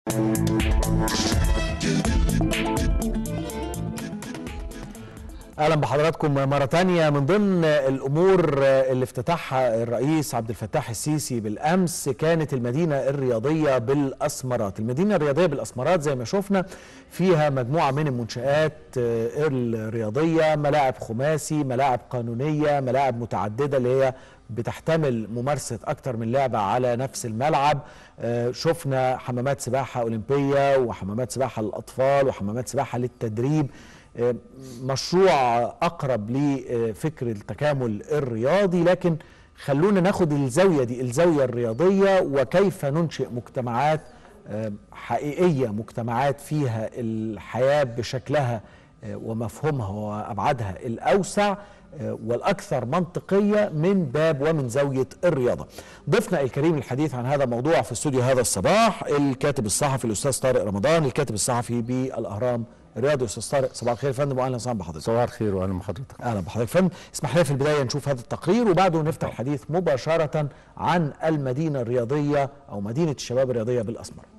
اهلا بحضراتكم مره تانية من ضمن الامور اللي افتتحها الرئيس عبد الفتاح السيسي بالامس كانت المدينه الرياضيه بالاسمرات المدينه الرياضيه بالاسمرات زي ما شفنا فيها مجموعه من المنشات الرياضيه ملاعب خماسي ملاعب قانونيه ملاعب متعدده اللي هي بتحتمل ممارسه اكتر من لعبه على نفس الملعب شفنا حمامات سباحه اولمبيه وحمامات سباحه للاطفال وحمامات سباحه للتدريب مشروع اقرب لفكر التكامل الرياضي لكن خلونا ناخد الزاويه دي الزاويه الرياضيه وكيف ننشئ مجتمعات حقيقيه مجتمعات فيها الحياه بشكلها ومفهومها وابعادها الاوسع والاكثر منطقيه من باب ومن زاويه الرياضه. ضيفنا الكريم الحديث عن هذا الموضوع في استوديو هذا الصباح الكاتب الصحفي الاستاذ طارق رمضان الكاتب الصحفي بالاهرام الرياضي استاذ طارق صباح الخير يا فندم واهلا وسهلا بحضرتك. صباح الخير واهلا بحضرتك. اهلا بحضرتك فندم، اسمح لي في البدايه نشوف هذا التقرير وبعده نفتح الحديث مباشره عن المدينه الرياضيه او مدينه الشباب الرياضيه بالاسمرات.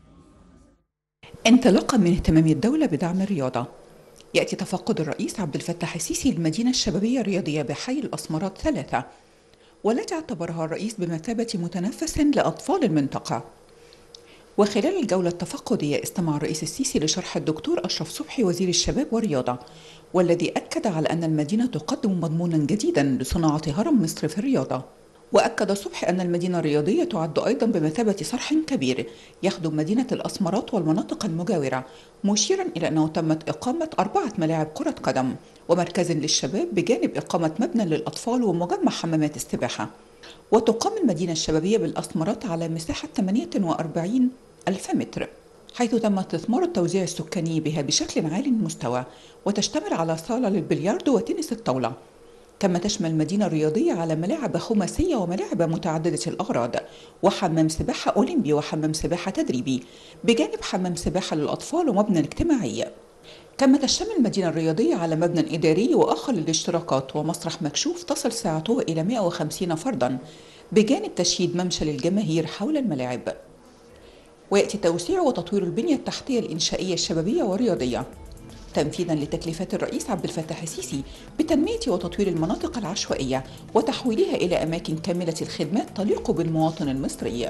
انطلاقا من اهتمام الدوله بدعم الرياضه يأتي تفقد الرئيس عبد الفتاح السيسي للمدينة الشبابية الرياضية بحي الأسمرات ثلاثة والتي اعتبرها الرئيس بمثابة متنفس لأطفال المنطقة وخلال الجولة التفقدية استمع الرئيس السيسي لشرح الدكتور أشرف صبحي وزير الشباب والرياضة والذي أكد على أن المدينة تقدم مضمونا جديدا لصناعة هرم مصر في الرياضة وأكد صبحي أن المدينة الرياضية تعد أيضا بمثابة صرح كبير يخدم مدينة الأسمرات والمناطق المجاورة مشيرا إلى أنه تمت إقامة أربعة ملاعب كرة قدم ومركز للشباب بجانب إقامة مبنى للأطفال ومجمع حمامات السباحة وتقام المدينة الشبابية بالأسمرات على مساحة 48 ألف متر حيث تم استثمار التوزيع السكاني بها بشكل عالي المستوى وتشتمل على صالة للبلياردو وتنس الطاولة كما تشمل المدينة الرياضية على ملاعب خماسية وملاعب متعددة الأغراض وحمام سباحة أولمبي وحمام سباحة تدريبي بجانب حمام سباحة للأطفال ومبنى اجتماعي كما تشتمل المدينة الرياضية على مبنى إداري وآخر للاشتراكات ومسرح مكشوف تصل سعته إلى 150 فردا بجانب تشييد ممشى للجماهير حول الملاعب ويأتي توسيع وتطوير البنية التحتية الإنشائية الشبابية والرياضية تنفيذا لتكليفات الرئيس عبد الفتاح السيسي بتنمية وتطوير المناطق العشوائية وتحويلها إلى أماكن كاملة الخدمات تليق بالمواطن المصري.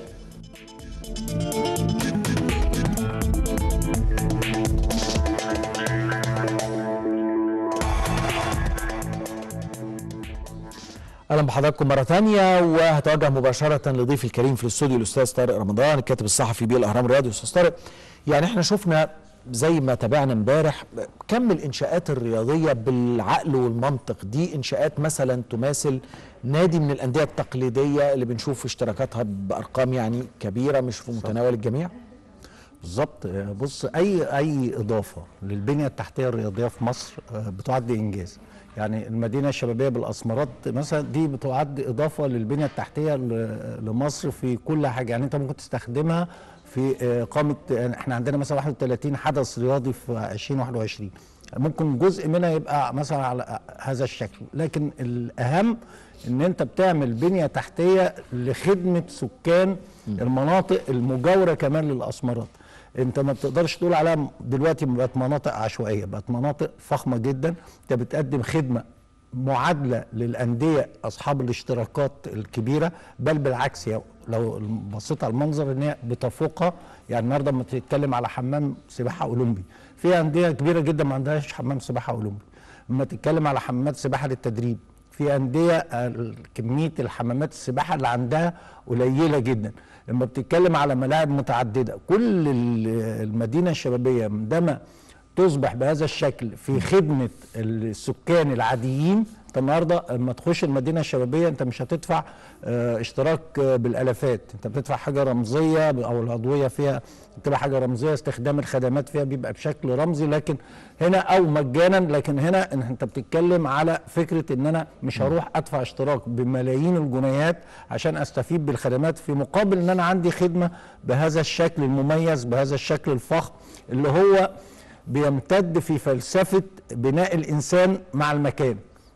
اهلا بحضراتكم مره ثانيه وهتوجه مباشره لضيفي الكريم في الاستوديو الاستاذ طارق رمضان الكاتب الصحفي بالاهرام الرياضي استاذ طارق يعني احنا شفنا زي ما تابعنا امبارح كم الانشاءات الرياضيه بالعقل والمنطق دي انشاءات مثلا تماثل نادي من الانديه التقليديه اللي بنشوف اشتراكاتها بارقام يعني كبيره مش في متناول الجميع بالظبط بص اي اي اضافه للبنيه التحتيه الرياضيه في مصر بتعد انجاز يعني المدينه الشبابيه بالاسمرات مثلا دي بتعد اضافه للبنيه التحتيه لمصر في كل حاجه يعني انت ممكن تستخدمها في اقامه احنا عندنا مثلا 31 حدث رياضي في 2021 ممكن جزء منها يبقى مثلا على هذا الشكل لكن الاهم ان انت بتعمل بنيه تحتيه لخدمه سكان المناطق المجاوره كمان للاسمرات انت ما بتقدرش تقول عليها دلوقتي بقت مناطق عشوائيه بقت مناطق فخمه جدا انت بتقدم خدمه معادله للانديه اصحاب الاشتراكات الكبيره بل بالعكس لو بصيت على المنظر ان هي بتفوقها يعني النهارده لما تتكلم على حمام سباحه اولمبي في انديه كبيره جدا ما عندهاش حمام سباحه اولمبي لما تتكلم على حمامات سباحه للتدريب في انديه كميه الحمامات السباحه اللي عندها قليله جدا لما بتتكلم على ملاعب متعدده كل المدينه الشبابيه عندما تصبح بهذا الشكل في خدمه السكان العاديين انت النهارده لما تخش المدينه الشبابيه انت مش هتدفع اه اشتراك اه بالالافات انت بتدفع حاجه رمزيه او العضويه فيها بتبقى حاجه رمزيه استخدام الخدمات فيها بيبقى بشكل رمزي لكن هنا او مجانا لكن هنا انت بتتكلم على فكره ان انا مش هروح ادفع اشتراك بملايين الجنيهات عشان استفيد بالخدمات في مقابل ان انا عندي خدمه بهذا الشكل المميز بهذا الشكل الفخم اللي هو بيمتد في فلسفه بناء الانسان مع المكان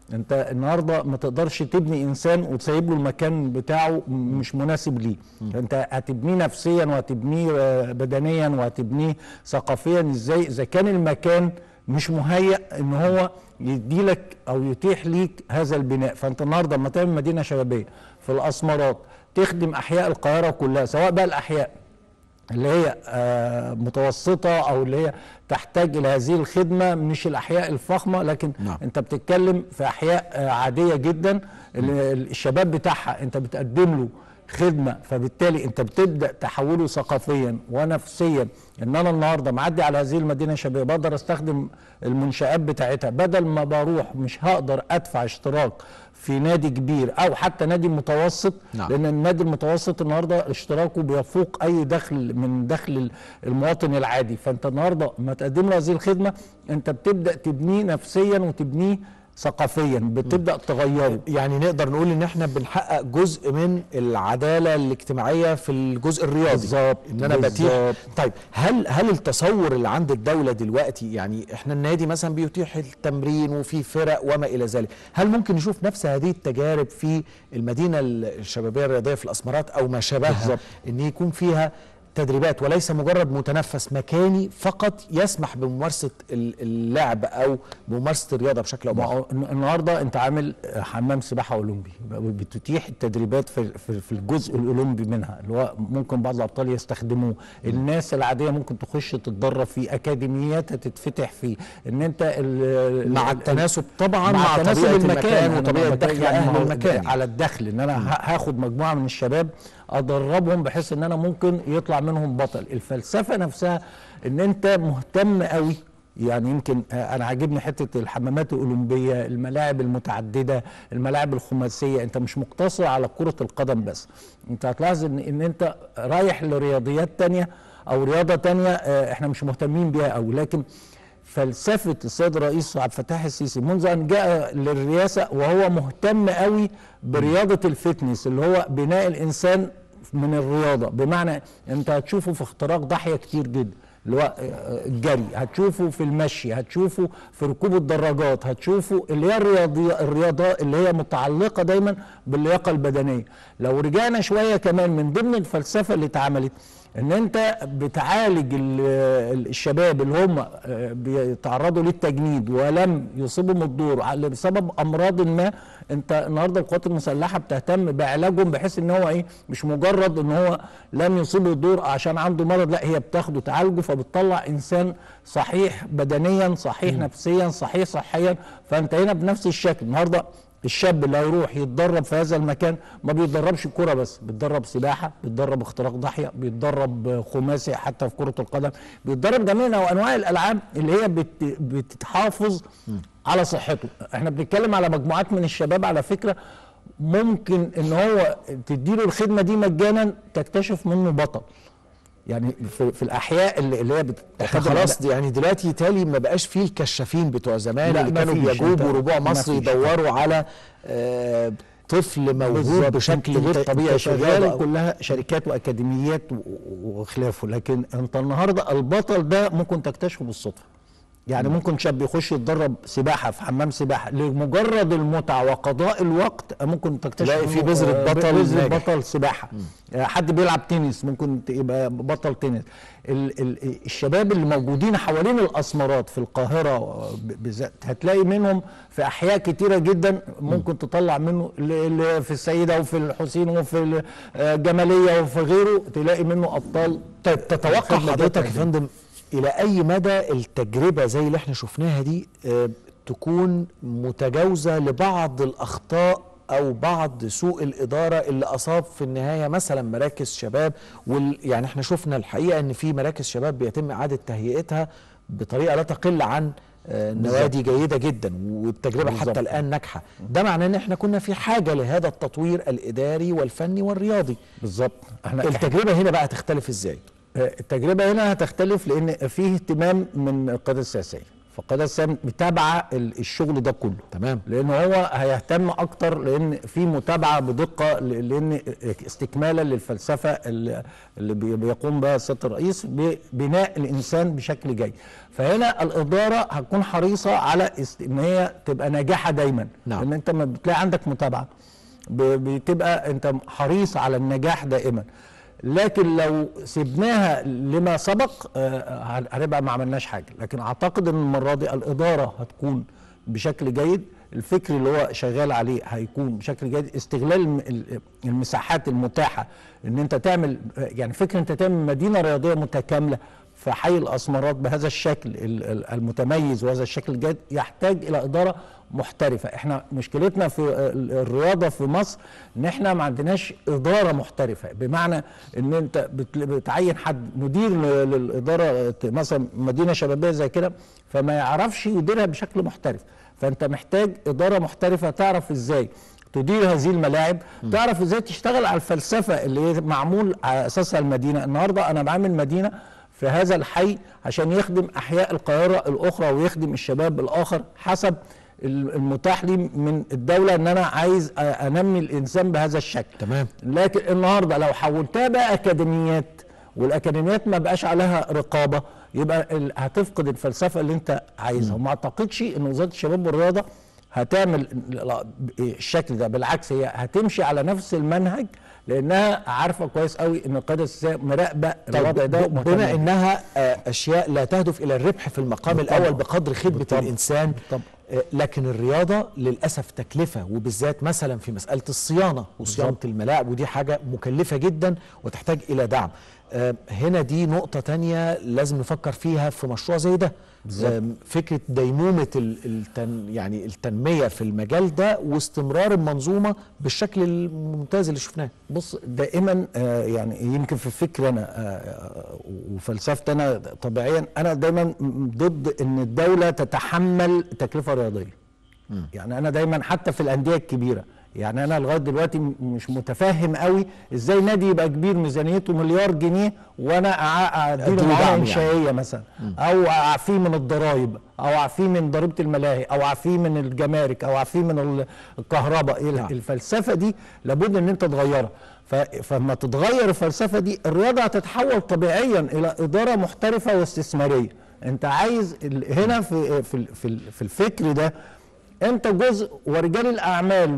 انت النهارده ما تقدرش تبني انسان وتسيب له المكان بتاعه م- مش مناسب ليه انت هتبنيه نفسيا وهتبنيه آه، بدنيا وهتبنيه ثقافيا ازاي اذا كان المكان مش مهيأ ان هو يديلك او يتيح ليك هذا البناء فانت النهارده لما تعمل مدينه شبابيه في الاسمرات تخدم احياء القاهره كلها سواء بقى الاحياء اللي هي آه، متوسطة أو اللي هي تحتاج إلى هذه الخدمة مش الأحياء الفخمة لكن نعم. أنت بتتكلم في أحياء آه، عادية جدا اللي الشباب بتاعها أنت بتقدم له خدمة فبالتالي أنت بتبدأ تحوله ثقافيا ونفسيا إن أنا النهاردة معدي على هذه المدينة الشبابية بقدر أستخدم المنشآت بتاعتها بدل ما بروح مش هقدر أدفع اشتراك في نادي كبير او حتى نادي متوسط نعم. لان النادي المتوسط النهارده اشتراكه بيفوق اي دخل من دخل المواطن العادي فانت النهارده ما تقدم له هذه الخدمه انت بتبدا تبنيه نفسيا وتبنيه ثقافيا بتبدا تغيره يعني نقدر نقول ان احنا بنحقق جزء من العداله الاجتماعيه في الجزء الرياضي بالظبط، ان انا بتيح بالظبط. طيب هل هل التصور اللي عند الدوله دلوقتي يعني احنا النادي مثلا بيتيح التمرين وفي فرق وما الى ذلك هل ممكن نشوف نفس هذه التجارب في المدينه الشبابيه الرياضيه في الاسمرات او ما شابهها بالظبط. ان يكون فيها تدريبات وليس مجرد متنفس مكاني فقط يسمح بممارسه ال- اللعب او ممارسه الرياضه بشكل او ما باخر هو الن- النهارده انت عامل حمام سباحه اولمبي بتتيح التدريبات في في في الجزء الاولمبي منها اللي هو ممكن بعض الابطال يستخدموه الناس العاديه ممكن تخش تتدرب في اكاديميات هتتفتح فيه ان انت ال- مع ال- التناسب طبعا مع, مع تناسب طبيعه المكان المكان أنا وطبيعه بتكلم دخل يعني اهل ما هو المكان على الدخل ان انا ه- هاخد مجموعه من الشباب ادربهم بحيث ان انا ممكن يطلع منهم بطل الفلسفه نفسها ان انت مهتم قوي يعني يمكن آه، انا عاجبني حته الحمامات الاولمبيه الملاعب المتعدده الملاعب الخماسيه انت مش مقتصر على كره القدم بس انت هتلاحظ ان ان انت رايح لرياضيات تانية او رياضه تانية آه، احنا مش مهتمين بيها قوي لكن فلسفه السيد الرئيس عبد الفتاح السيسي منذ ان جاء للرئاسه وهو مهتم قوي برياضه الفتنس اللي هو بناء الانسان من الرياضه بمعنى انت هتشوفه في اختراق ضاحيه كتير جدا اللي هو آه، الجري هتشوفه في المشي هتشوفه في ركوب الدراجات هتشوفه اللي هي الرياضية الرياضة اللي هي متعلقة دايما باللياقة البدنية لو رجعنا شوية كمان من ضمن الفلسفة اللي اتعملت ان انت بتعالج ال- ال- الشباب اللي هم آه، بيتعرضوا للتجنيد ولم يصيبهم الدور على- بسبب امراض ما انت النهارده القوات المسلحه بتهتم بعلاجهم بحيث ان هو ايه مش مجرد ان هو لم يصيبه الدور عشان عنده مرض لا هي بتاخده تعالجه فبتطلع انسان صحيح بدنيا صحيح نفسيا صحيح صحيا فانت هنا بنفس الشكل النهارده الشاب اللي هيروح يتدرب في هذا المكان ما بيتدربش كرة بس بيتدرب سباحة بيتدرب اختراق ضاحية بيتدرب خماسي حتى في كرة القدم بيتدرب جميع نوع- انواع الالعاب اللي هي بت بتتحافظ على صحته احنا بنتكلم على مجموعات من الشباب على فكرة ممكن ان هو تديله الخدمة دي مجانا تكتشف منه بطل يعني في, في الاحياء اللي, اللي هي احنا بتتخذ خلاص دي يعني دلوقتي تالي ما بقاش فيه الكشافين بتوع زمان لا، اللي ما كانوا فيش. بيجوبوا انت- ربوع ما مصر فيش. يدوروا على آه، طفل موهوب بالظبط. بشكل انت- غير انت طبيعي في الرياضه شغال أو- كلها شركات واكاديميات و- وخلافه لكن انت النهارده البطل ده ممكن تكتشفه بالصدفه يعني ممكن شاب يخش يتدرب سباحه في حمام سباحه لمجرد المتعه وقضاء الوقت ممكن تكتشف تلاقي في انه، بذرة آه، بطل بذرة ناجح. بطل سباحه آه، حد بيلعب تنس ممكن ت- يبقى بطل تنس ال ال الشباب اللي موجودين حوالين الاسمرات في القاهره آه، ب- بالذات هتلاقي منهم في احياء كتيره جدا ممكن تطلع منه اللي- اللي في السيده وفي الحسين وفي الجماليه وفي غيره تلاقي منه ابطال طيب تتوقع الخدمة دي حضرتك يا تقدم. فندم الى اي مدى التجربه زي اللي احنا شفناها دي آه، تكون متجاوزه لبعض الاخطاء او بعض سوء الاداره اللي اصاب في النهايه مثلا مراكز شباب وال يعني احنا شفنا الحقيقه ان في مراكز شباب بيتم اعاده تهيئتها بطريقه لا تقل عن آه، نوادي جيده جدا والتجربه بالظبط. حتى الان ناجحه ده معناه ان احنا كنا في حاجه لهذا التطوير الاداري والفني والرياضي بالظبط احنا التجربه هنا بقى تختلف ازاي التجربة هنا هتختلف لأن فيه اهتمام من القيادة السياسية فالقياده السياسيه متابعه ال- الشغل ده كله تمام لان هو هيهتم اكتر لان في متابعه بدقه ل- لان استكمالا للفلسفه اللي اللي بي- بيقوم بها سياده الرئيس ببناء الانسان بشكل جيد فهنا الاداره هتكون حريصه على است- ان هي تبقى ناجحه دايما نعم. لان انت ما بتلاقي عندك متابعه ب- بتبقى انت حريص على النجاح دائما لكن لو سبناها لما سبق آه، هنبقى ما عملناش حاجه لكن اعتقد ان المره دي الاداره هتكون بشكل جيد الفكر اللي هو شغال عليه هيكون بشكل جيد استغلال الم- ال- المساحات المتاحه ان انت تعمل يعني فكره انت تعمل مدينه رياضيه متكامله في حي الاسمرات بهذا الشكل ال- ال- المتميز وهذا الشكل الجيد يحتاج الى اداره محترفه احنا مشكلتنا في ال- الرياضه في مصر ان احنا ما عندناش اداره محترفه بمعنى ان انت بت- بتعين حد مدير ل- للاداره مثلا مدينه شبابيه زي كده فما يعرفش يديرها بشكل محترف فانت محتاج اداره محترفه تعرف ازاي تدير هذه الملاعب تعرف ازاي تشتغل على الفلسفه اللي هي معمول على اساسها المدينه النهارده انا بعمل مدينه في هذا الحي عشان يخدم احياء القاهره الاخرى ويخدم الشباب الاخر حسب المتاح لي من الدوله ان انا عايز انمي الانسان بهذا الشكل تمام. لكن النهارده لو حولتها بقى اكاديميات والاكاديميات ما بقاش عليها رقابه يبقى ال- هتفقد الفلسفه اللي انت عايزها وما اعتقدش ان وزاره الشباب والرياضه هتعمل لا- الشكل ده بالعكس هي هتمشي على نفس المنهج لانها عارفه كويس قوي ان القياده السياسيه مراقبه الوضع ده طيب ومهتمة بما بيه. انها آه، اشياء لا تهدف الى الربح في المقام بالطبع. الاول بقدر خدمه بالطبع. الانسان بالطبع. آه، لكن الرياضه للاسف تكلفه وبالذات مثلا في مساله الصيانه وصيانه بالظبط. الملاعب ودي حاجه مكلفه جدا وتحتاج الى دعم آه، هنا دي نقطه تانية لازم نفكر فيها في مشروع زي ده آم، فكره ديمومه ال- التن يعني التنميه في المجال ده واستمرار المنظومه بالشكل الممتاز اللي شفناه بص دائما آه، يعني يمكن في فكر انا آه، وفلسفتي انا طبيعيا انا دايما م- ضد ان الدوله تتحمل تكلفه رياضيه يعني انا دايما حتى في الانديه الكبيره يعني انا لغايه دلوقتي م- مش متفهم قوي ازاي نادي يبقى كبير ميزانيته مليار جنيه وانا أع- اديله أديله معونه دعم يعني. انشائيه مثلا او اعفيه من الضرائب او اعفيه من ضريبه الملاهي او اعفيه من الجمارك او اعفيه من ال- الكهرباء نعم. الفلسفه دي لابد ان انت تغيرها ف- فلما تتغير الفلسفه دي الرياضه هتتحول طبيعيا الى اداره محترفه واستثماريه انت عايز ال- هنا في في ال- في ال- في الفكر ده انت جزء ورجال الاعمال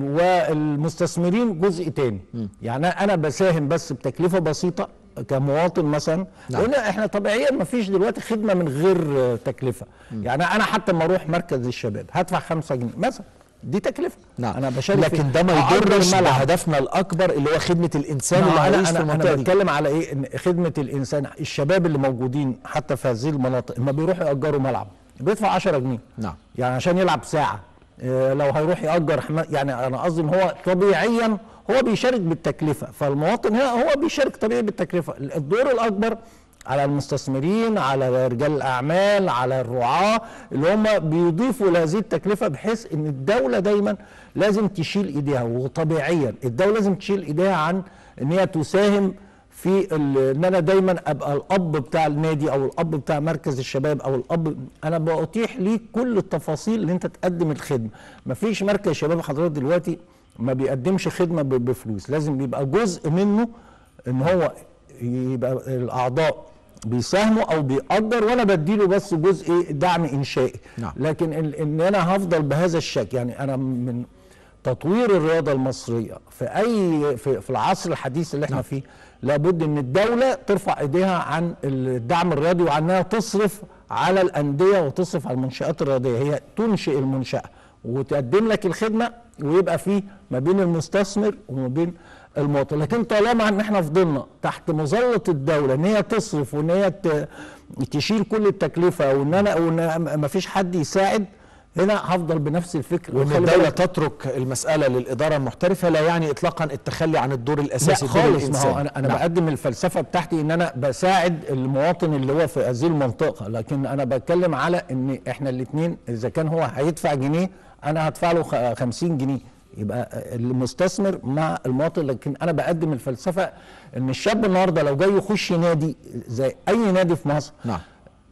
والمستثمرين جزء تاني يعني انا بساهم بس بتكلفه بسيطه كمواطن مثلا نعم. لان احنا طبيعيا ما فيش دلوقتي خدمه من غير آه، تكلفه يعني انا حتى لما اروح مركز الشباب هدفع 5 جنيه مثلا دي تكلفه نعم انا بشارك لكن في- ده ما هأجر يضرش الملعب. بهدفنا الاكبر اللي هو خدمه الانسان ما اللي هو هيعيش انا في انا المنطقه انا دي بتكلم على ايه ان خدمه الانسان الشباب اللي موجودين حتى في هذه المناطق لما بيروحوا ياجروا ملعب بيدفع 10 جنيه نعم. يعني عشان يلعب ساعه إيه، لو هيروح ياجر حما- يعني انا قصدي ان هو طبيعيا هو بيشارك بالتكلفه فالمواطن هنا هو بيشارك طبيعي بالتكلفه الدور الاكبر على المستثمرين على رجال الاعمال على الرعاه اللي هم بيضيفوا لهذه التكلفه بحيث ان الدوله دايما لازم تشيل ايديها وطبيعيا الدوله لازم تشيل ايديها عن ان هي تساهم في ال- ان انا دايما ابقى الاب بتاع النادي او الاب بتاع مركز الشباب او الاب انا بأتيح ليك كل التفاصيل اللي انت تقدم الخدمه مفيش مركز شباب حضرتك دلوقتي ما بيقدمش خدمه ب- بفلوس لازم بيبقى جزء منه ان هو يبقى الاعضاء بيساهموا او بيأجر وانا بديله بس جزء إيه؟ دعم انشائي نعم. لكن ال- ان انا هفضل بهذا الشكل يعني انا من تطوير الرياضه المصريه في اي في, في العصر الحديث اللي احنا نعم. فيه لابد ان الدوله ترفع ايديها عن الدعم الرياضي وعنها تصرف على الانديه وتصرف على المنشات الرياضيه هي تنشئ المنشاه وتقدم لك الخدمه ويبقى في ما بين المستثمر وما بين المواطن لكن طالما ان احنا فضلنا تحت مظله الدوله ان هي تصرف وان هي ت- تشيل كل التكلفه وان انا وان ما فيش حد يساعد هنا هفضل بنفس الفكر وان وخلي الدوله بالك- تترك المساله للاداره المحترفه لا يعني اطلاقا التخلي عن الدور لا الاساسي دور خالص ما الإنسان. هو انا انا نعم. بقدم الفلسفه بتاعتي ان انا بساعد المواطن اللي هو في هذه المنطقه لكن انا بتكلم على ان احنا الاثنين اذا كان هو هيدفع جنيه انا هدفع له خ- 50 جنيه يبقى المستثمر مع المواطن لكن انا بقدم الفلسفه ان الشاب النهارده لو جاي يخش نادي زي اي نادي في مصر نعم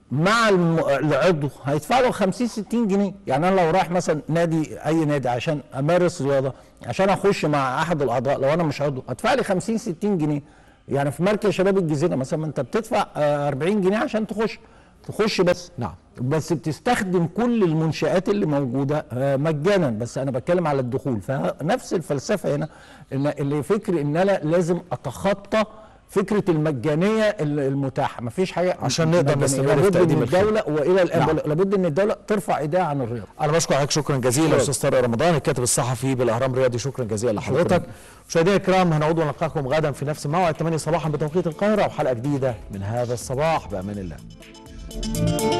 مع الم- العضو هيدفع له 50 60 جنيه يعني انا لو رايح مثلا نادي اي نادي عشان امارس رياضه عشان اخش مع احد الاعضاء لو انا مش عضو هدفع لي 50 60 جنيه يعني في مركز شباب الجزيره مثلا ما انت بتدفع آه، 40 جنيه عشان تخش تخش بس نعم. بس بتستخدم كل المنشآت اللي موجودة آه، مجانا بس أنا بتكلم على الدخول فنفس الفلسفة هنا إن اللي فكر إن أنا لازم أتخطى فكرة المجانية ال- المتاحة مفيش حاجة عشان نقدر مجانية. نستمر في لابد تقديم إن الخدمة. الدولة وإلى الآن نعم. لابد إن الدولة ترفع إيديها عن الرياضة انا بشكر حضرتك شكرا جزيلا شكراً. استاذ طارق رمضان الكاتب الصحفي بالاهرام الرياضي شكرا جزيلا لحضرتك مشاهدينا الكرام هنعود ونلقاكم غدا في نفس الموعد 8 صباحا بتوقيت القاهره وحلقه جديده من هذا الصباح بامان الله